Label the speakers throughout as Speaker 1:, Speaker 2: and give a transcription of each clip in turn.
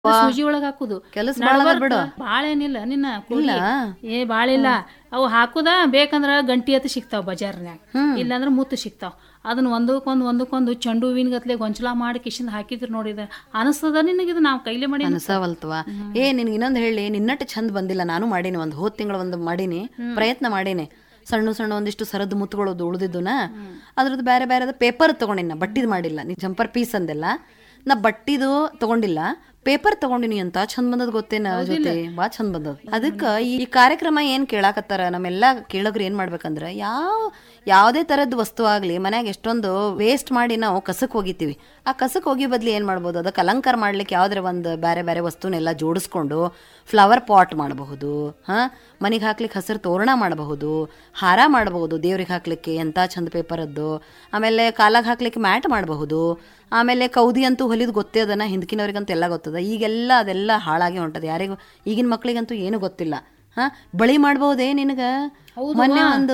Speaker 1: ಸೂಜಿ ಒಳಗ್ ಹಾಕುದು
Speaker 2: ಕೆಲಸ ಬಾಳ ಅದ ಬಿಡು.
Speaker 1: ಬಾಳ ಏನಿಲ್ಲ ನಿನ್ನ ಕೂಲಿ.
Speaker 2: ಇಲ್ಲ?
Speaker 1: ಏ ಬಾಳ ಇಲ್ಲ ಅವು ಹಾಕುದ ಬೇಕಂದ್ರ ಗಂಟಿ ಅತ್ ಸಿಗ್ತಾವ ಬಜಾರ್ನ್ಯಾಗ ಇಲ್ಲಾಂದ್ರ ಮುತ್ತು ಸಿಗ್ತಾವ ಅದನ್ನ ಒಂದಕ್ಕೊಂದು ಒಂದಕ್ಕೊಂದು ಚೆಂಡು ಹೂವಿನ ಗತ್ಲೆ ಗೊಂಚಲ ಮಾಡಿ ಕಿಶಿಂದ ಹಾಕಿದ್ರು ನೋಡಿದ ಅನಸ್ತದ ನಿನಗಿದು ನಾವ್ ಕೈಲೇ ಮಾಡಿ
Speaker 2: ಅನಸವಲ್ತವ ಏ ನಿನ್ಗೆ ಇನ್ನೊಂದ್ ಹೇಳಿ ನಿನ್ನಟ್ಟು ಚಂದ ಬಂದಿಲ್ಲ ನಾನು ಮಾಡೀನಿ ಒಂದ್ ಹೋದ್ ತಿಂಗಳ ಒಂದು ಮಾಡೀನಿ ಪ್ರಯತ್ನ ಮಾಡೀನಿ ಸಣ್ಣ ಸಣ್ಣ ಒಂದಿಷ್ಟು ಸರದ್ ಮುತ್ತುಗಳು ಉಳಿದಿದ್ದುನ ಅದ್ರದ್ದು ಬೇರೆ ಬೇರೆ ಪೇಪರ್ ತಗೊಂಡಿನ ಬಟ್ಟಿದ್ ಮಾಡಿಲ್ಲ ನೀ ಜಂಪರ್ ಪೀಸ್ ಅಂದೆಲ್ಲ ನಾ ಬಟ್ಟಿದು ತಗೊಂಡಿಲ್ಲ ಪೇಪರ್ ತಗೊಂಡಿನಿ ಅಂತ ಚಂದ ಬಂದದ್ ಗೊತ್ತೇನ ಜೊತೆ ಬಾ ಚಂದ ಬಂದದ ಅದಕ್ಕ ಈ ಕಾರ್ಯಕ್ರಮ ಏನ್ ಕೇಳಾಕತ್ತಾರ ನಮ್ಮೆಲ್ಲಾ ಕೇಳೋಗ್ರು ಏನ್ ಮಾಡ್ಬೇಕಂದ್ರ ಯಾವ ಯಾವ್ದೇ ತರದ್ ವಸ್ತು ಆಗ್ಲಿ ಮನ್ಯಾಗ ಎಷ್ಟೊಂದು ವೇಸ್ಟ್ ಮಾಡಿ ನಾವು ಕಸಕ್ ಹೋಗಿತೀವಿ ಆ ಕಸಕ್ ಹೋಗಿ ಬದ್ಲಿ ಏನ್ ಮಾಡ್ಬೋದು ಅದಕ್ಕೆ ಅಲಂಕಾರ ಮಾಡ್ಲಿಕ್ಕೆ ಯಾವ್ದಾರ ಒಂದು ಬೇರೆ ಬೇರೆ ವಸ್ತುನೆಲ್ಲ ಜೋಡಿಸ್ಕೊಂಡು ಫ್ಲವರ್ ಪಾಟ್ ಮಾಡಬಹುದು ಹಾ ಮನಿಗೆ ಹಾಕ್ಲಿಕ್ಕೆ ಹಸಿರು ತೋರಣ ಮಾಡಬಹುದು ಹಾರ ಮಾಡಬಹುದು ದೇವ್ರಿಗೆ ಹಾಕ್ಲಿಕ್ಕೆ ಎಂತ ಚಂದ ಪೇಪರದ್ದು ಆಮೇಲೆ ಕಾಲಾಗ ಹಾಕ್ಲಿಕ್ಕೆ ಮ್ಯಾಟ್ ಮಾಡಬಹುದು ಆಮೇಲೆ ಕೌದಿ ಅಂತೂ ಹೊಲಿದ್ ಗೊತ್ತೇ ಅದನ್ನ ಹಿಂದಕಿನವ್ರಿಗಂತೂ ಎಲ್ಲ ಗೊತ್ತದ ಈಗೆಲ್ಲ ಅದೆಲ್ಲ ಹಾಳಾಗಿ ಹೊಂಟದ ಯಾರಿಗೂ ಈಗಿನ ಮಕ್ಳಿಗಂತೂ ಏನು ಗೊತ್ತಿಲ್ಲ ಹಾ ಬಳಿ ಮಾಡ್ಬಹುದೇ ನಿನಗ ಮೊನ್ನೆ ಒಂದು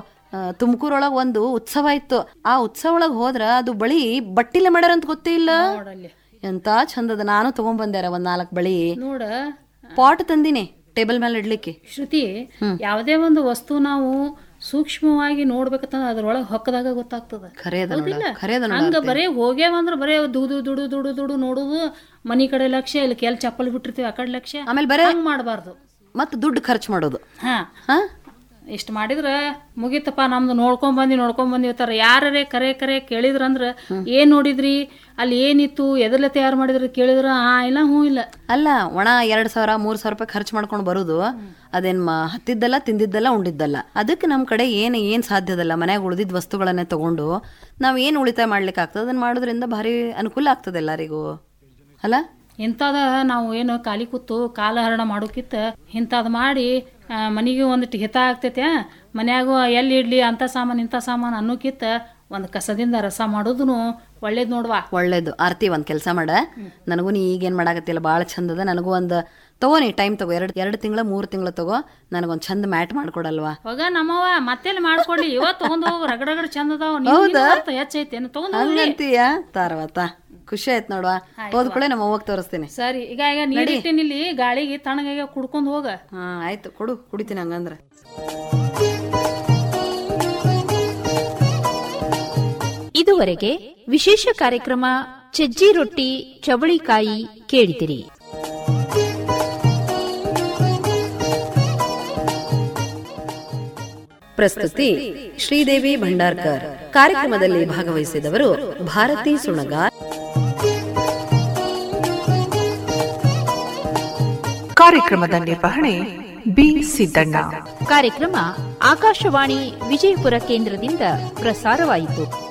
Speaker 2: ತುಮಕೂರೊಳಗ ಒಂದು ಉತ್ಸವ ಇತ್ತು ಆ ಉತ್ಸವ ಒಳಗ್ ಹೋದ್ರ ಅದು ಬಳಿ ಬಟ್ಟಿಲೆ ಮಾಡ್ಯಾರ ಅಂತ ಗೊತ್ತೇ ಇಲ್ಲ
Speaker 1: ನೋಡಲ್ಲಿ
Speaker 2: ಎಂತ ಚಂದದ ನಾನು ತಗೊಂಡ್ಬಂದ್ಯಾರ ಒಂದ್ ನಾಲ್ಕು ಬಳಿ
Speaker 1: ನೋಡ
Speaker 2: ಪಾಟ್ ತಂದಿನಿ ಟೇಬಲ್ ಮೇಲೆ ಇಡ್ಲಿಕ್ಕೆ
Speaker 1: ಶ್ರುತಿ ಯಾವುದೇ ಒಂದು ವಸ್ತು ನಾವು ಸೂಕ್ಷ್ಮವಾಗಿ ನೋಡ್ಬೇಕಂತಂದ್ರ ಅದ್ರೊಳಗೆ ಹೊಕ್ಕದಾಗ ಗೊತ್ತಾಗ್ತದ
Speaker 2: ಖರೆ ಅದ ನೋಡ ಖರೆ ಅದ ನೋಡ
Speaker 1: ಹಂಗ ಬರೇ ಹೋಗ್ಯಾವಂದ್ರ ಬರೇ ದುಡು ದುಡು ದುಡು ದುಡು ನೋಡುದು ಮನಿ ಕಡೆ ಲಕ್ಷ್ಯ ಇಲ್ಲಿ ಕೆಲ್ ಚಪ್ಪಲ್ ಬಿಟ್ಟಿರ್ತೀವಿ ಆ ಕಡೆ ಲಕ್ಷ್ಯ
Speaker 2: ಆಮೇಲೆ ಬರೇ
Speaker 1: ಹಂಗ್ ಮಾಡಬಾರ್ದು
Speaker 2: ಮತ್ ದುಡ್ಡು ಖರ್ಚು ಮಾಡೋದು
Speaker 1: ಹಾ
Speaker 2: ಹಾ
Speaker 1: ಇಷ್ಟ ಮಾಡಿದ್ರ ಮುಗೀತಪ್ಪ ನಮ್ದು ನೋಡ್ಕೊಂಡ್ ಬಂದಿ ನೋಡ್ಕೊಂಡ್ ಬಂದಿರ್ತಾರ ಯಾರೇ ಕರೆ ಕರೆ ಕೇಳಿದ್ರಂದ್ರ ಏನ್ ನೋಡಿದ್ರಿ ಅಲ್ಲಿ ಏನಿತ್ತು ಎದರ್ಲೆ ತಯಾರು ಮಾಡಿದ್ರಿ ಕೇಳಿದ್ರ ಆ ಇಲ್ಲ ಹ್ಞೂ ಇಲ್ಲ
Speaker 2: ಅಲ್ಲ ಒಣ ಎರಡ್ ಸಾವಿರ ಮೂರ್ ಸಾವಿರ ರೂಪಾಯಿ ಖರ್ಚು ಮಾಡ್ಕೊಂಡು ಬರುದು ಅದೇನ್ ಮ ಹತ್ತಿದ್ದಲ್ಲ ತಿಂದಿದ್ದಲ್ಲ ಉಂಡಿದ್ದಲ್ಲ ಅದಕ್ಕೆ ನಮ್ ಕಡೆ ಏನ್ ಏನ್ ಸಾಧ್ಯದಲ್ಲ ಮನ್ಯಾಗ ಉಳಿದಿದ್ ವಸ್ತುಗಳನ್ನೇ ತಗೊಂಡು ನಾವ್ ಏನ್ ಉಳಿತಾಯ ಮಾಡ್ಲಿಕ್ಕೆ ಆಗ್ತದ ಅದನ್ನ ಮಾಡೋದ್ರಿಂದ ಭಾರಿ ಅನುಕೂಲ ಆಗ್ತದೆ ಎಲ್ಲರಿಗೂ ಅಲ್ಲ
Speaker 1: ಇಂಥದ ನಾವು ಏನು ಖಾಲಿ ಕೂತು ಕಾಲಹರಣ ಮಾಡೋಕ್ಕಿಂತ ಇಂಥದ್ ಮಾಡಿ ಆ, ಮನಿಗೆ ಒಂದಿಟ್ಟು ಹಿತ ಆಗ್ತೈತೆ ಮನ್ಯಾಗೂ ಎಲ್ಲಿ ಇಡ್ಲಿ ಅಂತ ಸಾಮಾನು ಇಂಥ ಸಾಮಾನು ಅನ್ನೋಕ್ಕಿಂತ ಒಂದು ಕಸದಿಂದ ರಸ ಮಾಡೋದು ಒಳ್ಳೇದ್ ನೋಡ್ವಾ
Speaker 2: ಒಳ್ಳೇದು ಆರ್ತಿ ಒಂದ್ ಕೆಲಸ ಮಾಡ ನನಗೂ ನೀ ಈಗೇನ್ ಮಾಡಾಕತ್ತಿಲ್ಲ ಭಾಳ ಚಂದದ ನನಗೂ ಒಂದ್ ತಗೋ ನೀ ಟೈಮ್ ತಗೋ ಎರಡ್ ಎರಡ್ ತಿಂಗಳ ಮೂರ್ ತಿಂಗಳ ತಗೋ ನನಗೊಂದ್ ಚಂದ ಮ್ಯಾಟ್ ಮಾಡ್ಕೊಡಲ್ವಾ
Speaker 1: ಹೋಗ ನಮ್ಮವ್ವ ಮತ್ತೆಲ್ಲಿ ಮಾಡ್ಕೊಡ್ಲಿ ಇವತ್ತು ತಗೊಂಡ್ ಹೋಗು ರಗಡ ರಗಡ ಚಂದ ಅದಾವ ಹೆಚ್ಚೈತೆ ತಗೊಂಡ್ ಹೋಗ್ಲಿ
Speaker 2: ಹಂಗಂತೀಯ ತಾರವತ್ತ ಖುಷಿ ಆಯ್ತು ನೋಡುವ ಹೋದ್ಕೊಳ್ಳೆ ನಮ್ಮ ಅವ್ವಗ್ ತೋರಿಸ್ತೀನಿ
Speaker 1: ಸರಿ ಈಗ ಈಗ ನೀರಿಟ್ಟಿನಿ ಇಲ್ಲಿ ಗಾಳಿಗೆ ತಣ್ಣಗೆ ಕುಡ್ಕೊಂಡ್ ಹೋಗ
Speaker 2: ಹಾ ಆಯ್ತು ಕೊಡು ಕುಡಿತೀನಿ ಹಂಗಂದ್ರ
Speaker 3: ಇದುವರೆಗೆ ವಿಶೇಷ ಕಾರ್ಯಕ್ರಮ ಚಜ್ಜಿ ರೊಟ್ಟಿ ಚವಳಿಕಾಯಿ ಕೇಳಿದಿರಿ
Speaker 2: ಪ್ರಸ್ತುತಿ ಶ್ರೀದೇವಿ ಭಂಡಾರ್ಕರ್ ಕಾರ್ಯಕ್ರಮದಲ್ಲಿ ಭಾಗವಹಿಸಿದವರು ಭಾರತಿ ಸುಣಗಾರ್
Speaker 4: ಕಾರ್ಯಕ್ರಮದ ನಿರ್ವಹಣೆ ಬಿ ಸಿದ್ದಣ್ಣ
Speaker 3: ಕಾರ್ಯಕ್ರಮ ಆಕಾಶವಾಣಿ ವಿಜಯಪುರ ಕೇಂದ್ರದಿಂದ ಪ್ರಸಾರವಾಯಿತು